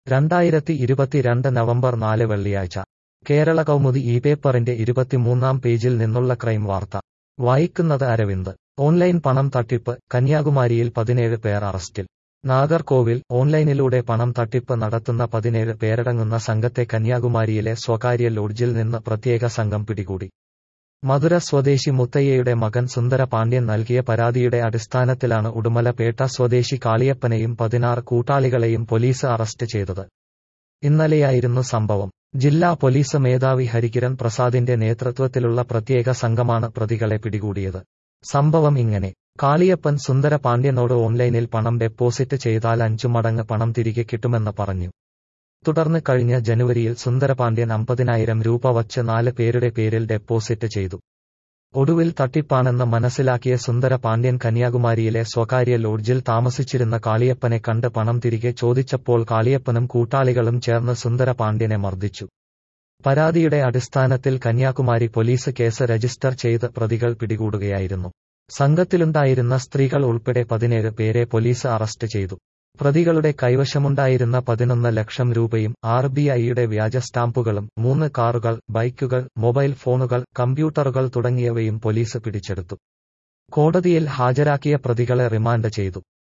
രണ്ടായിരത്തി ഇരുപത്തിരണ്ട് നവംബർ നാല് വെള്ളിയാഴ്ച കേരള കൗമുദി ഈ പേപ്പറിന്റെ ഇരുപത്തിമൂന്നാം പേജിൽ നിന്നുള്ള ക്രൈം വാർത്ത വായിക്കുന്നത് അരവിന്ദ് ഓൺലൈൻ പണം തട്ടിപ്പ് കന്യാകുമാരിയിൽ പതിനേഴ് പേർ അറസ്റ്റിൽ നാഗർകോവിൽ ഓൺലൈനിലൂടെ പണം തട്ടിപ്പ് നടത്തുന്ന പതിനേഴ് പേരടങ്ങുന്ന സംഘത്തെ കന്യാകുമാരിയിലെ സ്വകാര്യ ലോഡ്ജിൽ നിന്ന് പ്രത്യേക സംഘം പിടികൂടി മധുര സ്വദേശി മുത്തയ്യയുടെ മകൻ സുന്ദര പാണ്ഡ്യൻ നൽകിയ പരാതിയുടെ അടിസ്ഥാനത്തിലാണ് ഉടുമലപേട്ട സ്വദേശി കാളിയപ്പനെയും പതിനാറ് കൂട്ടാളികളെയും പോലീസ് അറസ്റ്റ് ചെയ്തത് ഇന്നലെയായിരുന്നു സംഭവം ജില്ലാ പോലീസ് മേധാവി ഹരികിരൺ പ്രസാദിന്റെ നേതൃത്വത്തിലുള്ള പ്രത്യേക സംഘമാണ് പ്രതികളെ പിടികൂടിയത് സംഭവം ഇങ്ങനെ കാളിയപ്പൻ സുന്ദര പാണ്ഡ്യനോട് ഓൺലൈനിൽ പണം ഡെപ്പോസിറ്റ് ചെയ്താൽ അഞ്ചു മടങ്ങ് പണം തിരികെ കിട്ടുമെന്ന് പറഞ്ഞു തുടർന്ന് കഴിഞ്ഞ ജനുവരിയിൽ സുന്ദരപാണ്ഡ്യൻ അമ്പതിനായിരം രൂപ വച്ച് നാല് പേരുടെ പേരിൽ ഡെപ്പോസിറ്റ് ചെയ്തു ഒടുവിൽ തട്ടിപ്പാണെന്ന് മനസ്സിലാക്കിയ സുന്ദര പാണ്ഡ്യൻ കന്യാകുമാരിയിലെ സ്വകാര്യ ലോഡ്ജിൽ താമസിച്ചിരുന്ന കാളിയപ്പനെ കണ്ട് പണം തിരികെ ചോദിച്ചപ്പോൾ കാളിയപ്പനും കൂട്ടാളികളും ചേർന്ന് സുന്ദര പാണ്ഡ്യനെ മർദ്ദിച്ചു പരാതിയുടെ അടിസ്ഥാനത്തിൽ കന്യാകുമാരി പോലീസ് കേസ് രജിസ്റ്റർ ചെയ്ത് പ്രതികൾ പിടികൂടുകയായിരുന്നു സംഘത്തിലുണ്ടായിരുന്ന സ്ത്രീകൾ ഉൾപ്പെടെ പതിനേഴ് പേരെ പോലീസ് അറസ്റ്റ് ചെയ്തു പ്രതികളുടെ കൈവശമുണ്ടായിരുന്ന പതിനൊന്ന് ലക്ഷം രൂപയും ആർ ബി ഐയുടെ വ്യാജ സ്റ്റാമ്പുകളും മൂന്ന് കാറുകൾ ബൈക്കുകൾ മൊബൈൽ ഫോണുകൾ കമ്പ്യൂട്ടറുകൾ തുടങ്ങിയവയും പോലീസ് പിടിച്ചെടുത്തു കോടതിയിൽ ഹാജരാക്കിയ പ്രതികളെ റിമാൻഡ് ചെയ്തു